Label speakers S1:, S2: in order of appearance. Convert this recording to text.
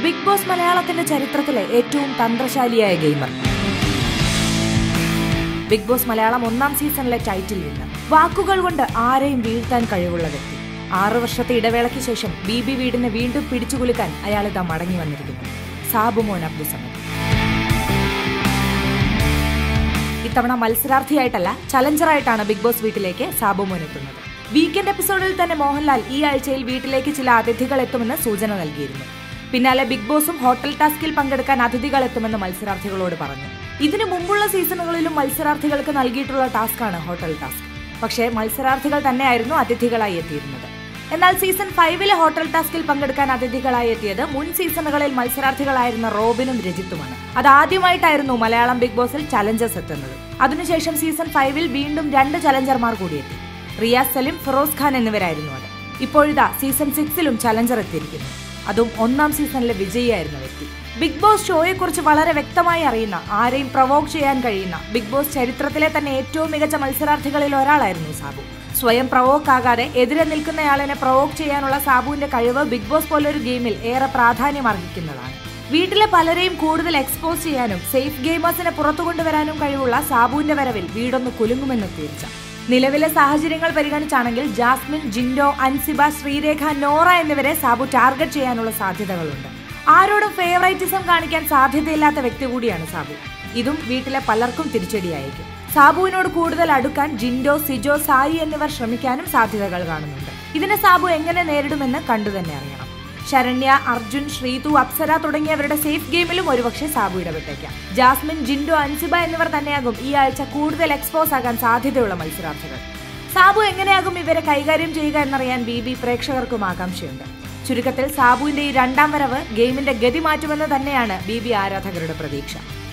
S1: big boss മലയാളത്തിന്റെ ചരിത്രത്തിലെ ഏറ്റവും തന്ത്രശാലിയായ ഗെയിമർ ബിഗ് ബോസ് മലയാളം ഒന്നാം സീസണിലെ ടൈറ്റിൽ വിന്നർ വാക്കുകൾ കൊണ്ട് ആരെയും വീഴ്ത്താൻ കഴിവുള്ള വ്യക്തി ആറു വർഷത്തെ ഇടവേളയ്ക്ക് ശേഷം ബി ബി വീടിനെ വീണ്ടും പിടിച്ചുകുലുക്കാൻ അയാൾ ഇതാ മടങ്ങി വന്നിരിക്കുന്നു സാബുമോൻ അബ്ദുസമദ് ഇത്തവണ മത്സരാർത്ഥിയായിട്ടല്ല ചലഞ്ചറായിട്ടാണ് ബിഗ് ബോസ് വീട്ടിലേക്ക് സാബുമോൻ എത്തുന്നത് വീക്കെൻഡ് എപ്പിസോഡിൽ തന്നെ മോഹൻലാൽ ഈ ആഴ്ചയിൽ വീട്ടിലേക്ക് ചില അതിഥികൾ എത്തുമെന്ന് സൂചന നൽകിയിരുന്നു പിന്നാലെ ബിഗ് ബോസും ഹോട്ടൽ ടാസ്കിൽ പങ്കെടുക്കാൻ അതിഥികൾ എത്തുമെന്ന് മത്സരാർത്ഥികളോട് പറഞ്ഞു ഇതിനു മുമ്പുള്ള സീസണുകളിലും മത്സരാർത്ഥികൾക്ക് നൽകിയിട്ടുള്ള ടാസ്കാണ് ഹോട്ടൽ ടാസ്ക് പക്ഷേ മത്സരാർത്ഥികൾ തന്നെയായിരുന്നു അതിഥികളായി എത്തിയിരുന്നത് എന്നാൽ സീസൺ ഫൈവിലെ ഹോട്ടൽ ടാസ്കിൽ പങ്കെടുക്കാൻ അതിഥികളായി എത്തിയത് മുൻ സീസണുകളിൽ മത്സരാർത്ഥികളായിരുന്ന റോബിനും രജിത്തുമാണ് അത് ആദ്യമായിട്ടായിരുന്നു മലയാളം ബിഗ് ബോസിൽ ചലഞ്ചേഴ്സ് എത്തുന്നത് അതിനുശേഷം സീസൺ ഫൈവിൽ വീണ്ടും രണ്ട് ചലഞ്ചർമാർ കൂടി എത്തി റിയാസ് സലിം ഫിറോസ് ഖാൻ എന്നിവരായിരുന്നു അത് ഇപ്പോഴിതാ സീസൺ സിക്സിലും ചലഞ്ചർ എത്തിയിരിക്കുന്നു അതും ഒന്നാം സീസണിലെ വിജയിയായിരുന്ന വ്യക്തി ബിഗ് ബോസ് ഷോയെക്കുറിച്ച് വളരെ വ്യക്തമായി അറിയുന്ന ആരെയും പ്രൊവോക്ക് ചെയ്യാൻ കഴിയുന്ന ബിഗ് ബോസ് ചരിത്രത്തിലെ തന്നെ ഏറ്റവും മികച്ച മത്സരാർത്ഥികളിൽ ഒരാളായിരുന്നു സാബു സ്വയം പ്രൊവോക്ക് ആകാതെ എതിരെ നിൽക്കുന്നയാളിനെ പ്രൊവോക്ക് ചെയ്യാനുള്ള സാബുവിന്റെ കഴിവ് ബിഗ് ബോസ് പോലൊരു ഗെയിമിൽ ഏറെ പ്രാധാന്യം അർഹിക്കുന്നതാണ് വീട്ടിലെ പലരെയും കൂടുതൽ എക്സ്പോസ് ചെയ്യാനും സേഫ് ഗെയിമേഴ്സിനെ പുറത്തു കൊണ്ടുവരാനും കഴിവുള്ള സാബുവിന്റെ വരവിൽ വീടൊന്ന് കുലുങ്ങുമെന്ന് തീർച്ച നിലവിലെ സാഹചര്യങ്ങൾ പരിഗണിച്ചാണെങ്കിൽ ജാസ്മിൻ ജിൻഡോ അൻസിബ ശ്രീരേഖ നോറ എന്നിവരെ സാബു ടാർഗറ്റ് ചെയ്യാനുള്ള സാധ്യതകളുണ്ട് ആരോടും ഫേവറേറ്റിസം കാണിക്കാൻ സാധ്യതയില്ലാത്ത വ്യക്തി കൂടിയാണ് സാബു ഇതും വീട്ടിലെ പലർക്കും തിരിച്ചടിയായിരിക്കും സാബുവിനോട് കൂടുതൽ അടുക്കാൻ ജിൻഡോ സിജോ സായി എന്നിവർ ശ്രമിക്കാനും സാധ്യതകൾ കാണുന്നുണ്ട് ഇതിനെ സാബു എങ്ങനെ നേരിടുമെന്ന് കണ്ടു തന്നെ അറിയണം ശരണ്യ അർജുൻ ശ്രീതു അപ്സര തുടങ്ങിയവരുടെ സേഫ് ഗെയിമിലും ഒരുപക്ഷെ സാബു ഇടപെട്ടേക്കാം ജാസ്മിൻ ജിൻഡോ അൻസിബ എന്നിവർ തന്നെയാകും ഈ ആഴ്ച കൂടുതൽ എക്സ്പോസ് ആകാൻ സാധ്യതയുള്ള മത്സരാർത്ഥികൾ സാബു എങ്ങനെയാകും ഇവരെ കൈകാര്യം ചെയ്യുക എന്നറിയാൻ ബി ബി പ്രേക്ഷകർക്കും ആകാംക്ഷയുണ്ട് ചുരുക്കത്തിൽ സാബുവിന്റെ ഈ രണ്ടാം വരവ് ഗെയിമിന്റെ ഗതി മാറ്റുമെന്ന് തന്നെയാണ് ബി ബി ആരാധകരുടെ പ്രതീക്ഷ